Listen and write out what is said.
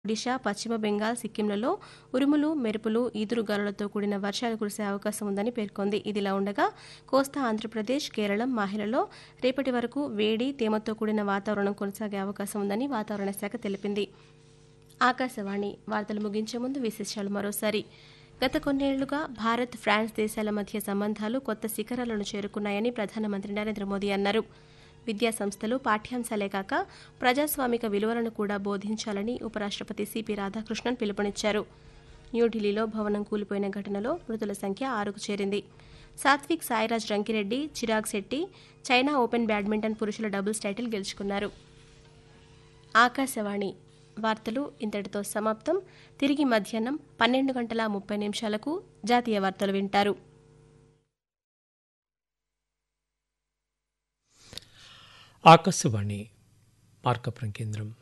ఒడిషా పశ్చిమ బెంగాల్ సిక్కింలలో ఉరుములు మెరుపులు ఈదురుగాలులతో కూడిన వర్షాలు కురిసే అవకాశం ఉందని పేర్కొంది ఇదిలా ఉండగా కోస్తా ఆంధ్రప్రదేశ్ కేరళం మాహిలలో రేపటి వరకు వేడి తేమతో కూడిన వాతావరణం కొనసాగే అవకాశం ఉందని వాతావరణ శాఖ తెలిపింది ఆకాశవాణి వార్తలు ముగించే ముందు విశేషాలు మరోసారి గత కొన్నేళ్లుగా భారత్ ఫ్రాన్స్ దేశాల మధ్య సంబంధాలు కొత్త శిఖరాలను చేరుకున్నాయని ప్రధానమంత్రి నరేంద్ర మోదీ అన్నారు విద్యా సంస్థలు పాఠ్యాంశాలే కాక ప్రజాస్వామిక విలువలను కూడా బోధించాలని ఉపరాష్ట్రపతి సిపి రాధాకృష్ణన్ పిలుపునిచ్చారు న్యూఢిల్లీలో భవనం కూలిపోయిన ఘటనలో మృతుల సంఖ్య ఆరుకు చేరింది Satwik Sairaj Rankireddy Chirag Shetty China open badminton పురుషుల డబుల్స్ టైటిల్ గెలుచుకున్నారు ఆకాశవాణి వార్తలు ఇంతటితో సమాప్తం తిరిగి మధ్యాహ్నం పన్నెండు గంటల ముప్పై నిమిషాలకు జాతీయ వార్తలు వింటారు ఆకాశవాణి మార్కపురం కేంద్రం